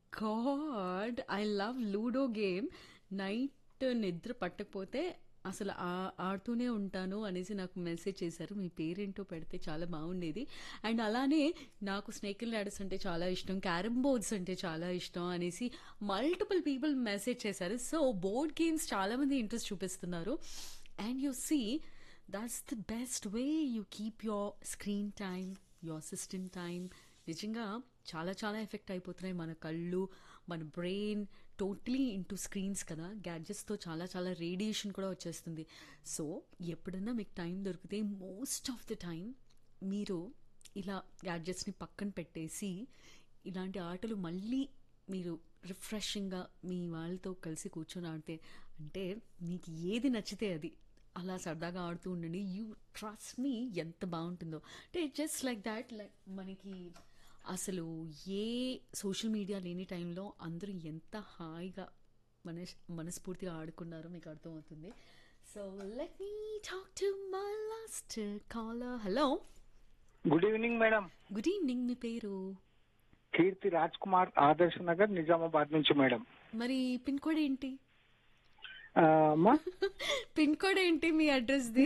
God I love ludo game night నిద్ర పట్టకపోతే అసలు ఆ- ఆడుతూనే ఉంటాను అనేసి నాకు మెసేజ్ చేశారు మీ పేరేంటో పెడితే చాలా బాగుండేది అండ్ అలానే నాకు స్నేక్ అండ్ ల్యాడర్స్ అంటే చాలా ఇష్టం క్యారమ్ బోర్డ్స్ అంటే చాలా ఇష్టం అనేసి మల్టిపుల్ పీపుల్ మెసేజ్ చేశారు సో బోర్డ్ గేమ్స్ చాలామంది ఇంట్రెస్ట్ చూపిస్తున్నారు and you see that's the best way you keep your screen time your system time నిజంగా చాలా చాలా ఎఫెక్ట్ అయిపోతున్నాయి మన కళ్ళు మన బ్రెయిన్ టోటలీ ఇంటూ స్క్రీన్స్ కదా గ్యాడ్జెట్స్తో చాలా చాలా రేడియేషన్ కూడా వచ్చేస్తుంది సో ఎప్పుడన్నా మీకు టైం దొరికితే మోస్ట్ ఆఫ్ ద టైం మీరు ఇలా గ్యాడ్జెట్స్ని పక్కన పెట్టేసి ఇలాంటి ఆటలు మళ్ళీ మీరు రిఫ్రెషింగ్గా మీ వాళ్ళతో కలిసి కూర్చొని ఆడితే అంటే మీకు ఏది నచ్చితే అది అలా సరదాగా ఆడుతూ ఉండండి యూ ట్రస్ట్ మీ ఎంత బాగుంటుందో అంటే జస్ట్ లైక్ దాట్ లైక్ మనకి అసలు ఏ సోషల్ మీడియా లేని టైంలో అందరూ ఎంత హాయిగా మనస్ మనస్ఫూర్తిగా ఆడుకున్నారో మీకు అర్థమవుతుంది so let me talk to my last caller hello good evening madam good evening మీ పేరు కీర్తి రాజ్ కుమార్ ఆదర్శ్ నగర్ నిజామాబాద్ నుంచి మేడం మరి పిన్ కోడ్ ఏంటి ఆ, అమ్మా పిన్ కోడ్ ఏంటి మీ అడ్రస్ది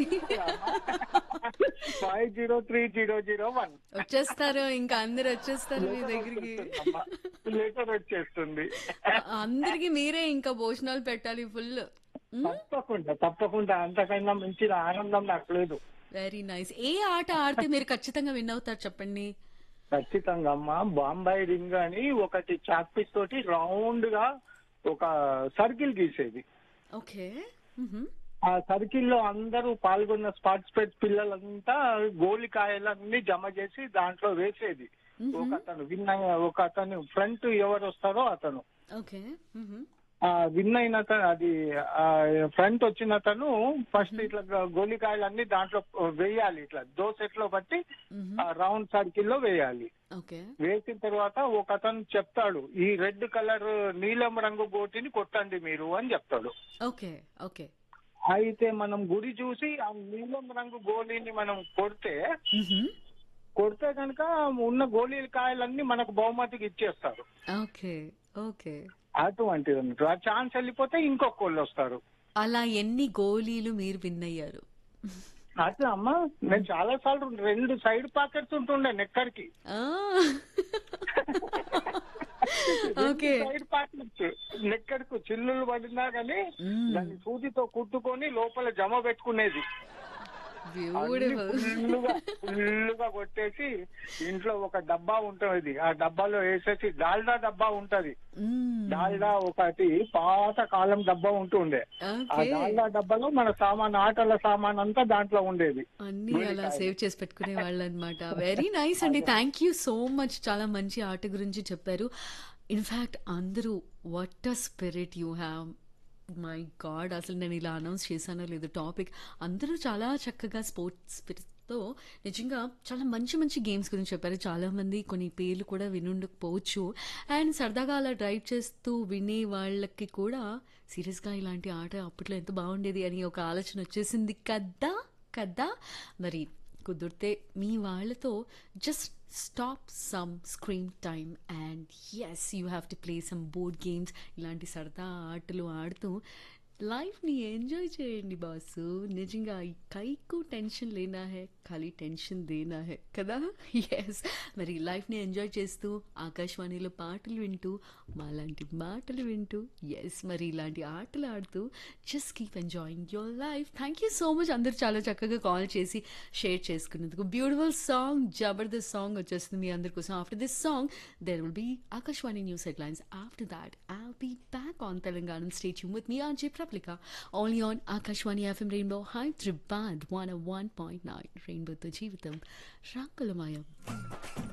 five zero three zero zero one వచ్చేస్తారు ఇంకా అందరు వచ్చేస్తారు మీ దగ్గరికి లెటర్ వచ్చేస్తుంది అందరికి మీరే ఇంకా భోజనాలు పెట్టాలి ఫుల్ తప్పకుండా తప్పకుండా అంతకన్నా మించిన ఆనందం నాకు లేదు వెరీ నైస్ ఏ ఆట ఆడితే మీరు ఖచ్చితంగా విన్ అవుతారు చెప్పండి ఖచ్చితంగా అమ్మా బాంబాయి రింగ్ అని ఒకటి చాక్ పీస్ తోటి రౌండ్ గా ఒక సర్కిల్ గీసేది ఓకే ఆ సర్కిల్ లో అందరూ పాల్గొన్న పార్టిసిపేట్ పిల్లలంతా గోలికాయలన్నీ జమ చేసి దాంట్లో వేసేది ఒక అతను విన్ అయ్య- ఒక అతను ఫ్రంట్ ఎవరు వస్తారో అతను ఓకే ఆ విన్ అయిన అతను అది ఫ్రంట్ వచ్చిన అతను ఫస్ట్ ఇట్లా గోలికాయలన్నీ దాంట్లో వేయాలి ఇట్లా దోసెట్లో బట్టి రౌండ్ సర్కిల్ లో వేయాలి ఓకే వేసిన తర్వాత ఒక అతను చెప్తాడు ఈ రెడ్ కలర్ నీలం రంగు గోటిని కొట్టండి మీరు అని చెప్తాడు ఓకే ఓకే అయితే మనం గురి చూసి ఆ నీలం రంగు గోళీని మనం కొడితే కొడితే కనుక ఉన్న గోళీల కాయలన్నీ మనకు బహుమతికి ఇచ్చేస్తారు ఓకే ఓకే అటువంటిది అన్నట్టు ఆ ఛాన్స్ వెళ్ళిపోతే ఇంకొక వాళ్ళు వస్తారు అలా ఎన్ని గోళీలు మీరు విన్ అయ్యారు అట్లా అమ్మా నేను చాలా సార్లు రెండు సైడ్ పాకెట్స్ ఉంటుండే నెక్కర్కి ఓకే సైడ్ పాకెట్స్ నెక్కర్కు చిల్లులు పడినా కానీ దాన్ని సూదితో కుట్టుకొని లోపల జమ పెట్టుకునేది బ్యూటిఫుల్ ఫుల్లుగా ఫుల్లుగా కొట్టేసి ఇంట్లో ఒక డబ్బా ఉంటుంది ఆ డబ్బాలో వేసేసి డాల్డా డబ్బా ఉంటది డాల్డా ఒకటి పాత కాలం డబ్బా ఉంటుండే ఆ ఓకే డాల్డా డబ్బాలో మన సామాన్ ఆటల సామాన్ అంతా దాంట్లో ఉండేది అన్ని అలా సేవ్ చేసి పెట్టుకునే వాళ్ళు అనమాట వెరీ నైస్ అండి థ్యాంక్ యూ సో మచ్ చాలా మంచి ఆట గురించి చెప్పారు ఇన్ఫ్యాక్ట్ అందరూ what a spirit you have my god అసలు నేను ఇలా అనౌన్స్ చేశానో లేదు టాపిక్ అందరూ చాలా చక్కగా స్పోర్ట్స్ స్పిరిట్తో నిజంగా చాలా మంచి మంచి గేమ్స్ గురించి చెప్పారు చాలా మంది కొన్ని పేర్లు కూడా వినుండకపోవచ్చు అండ్ సరదాగా అలా డ్రైవ్ చేస్తూ వినే వాళ్ళకి కూడా సీరియస్గా ఇలాంటి ఆట అప్పట్లో ఎంత బాగుండేది అని ఒక ఆలోచన వచ్చేసింది కదా కదా మరి కుదిరితే మీ వాళ్ళతో just stop some screen time and yes you have to play some board games ఇలాంటి సరదా ఆటలు ఆడుతూ లైఫ్ని ఎంజాయ్ చేయండి బాసు నిజంగా ఈ కైకు టెన్షన్ లేనా హే ఖాళీ టెన్షన్ దేనా హే కదా ఎస్ మరి లైఫ్ని ఎంజాయ్ చేస్తూ ఆకాశవాణిలో పాటలు వింటూ మాలాంటి మాటలు వింటూ ఎస్ మరి ఇలాంటి ఆటలు ఆడుతూ just keep enjoying your life thank you so much అందరూ చాలా చక్కగా కాల్ చేసి షేర్ చేసుకున్నందుకు బ్యూటిఫుల్ సాంగ్ జబర్దస్త్ సాంగ్ వచ్చేస్తుంది మీ అందరి కోసం after this song there will be Akashvani news headlines after that I'll be back on Telangana state with me on Praplika, only on Akashwani FM Rainbow Hyderabad 101.9 Rainbow to Jeevitam Rangalamaya.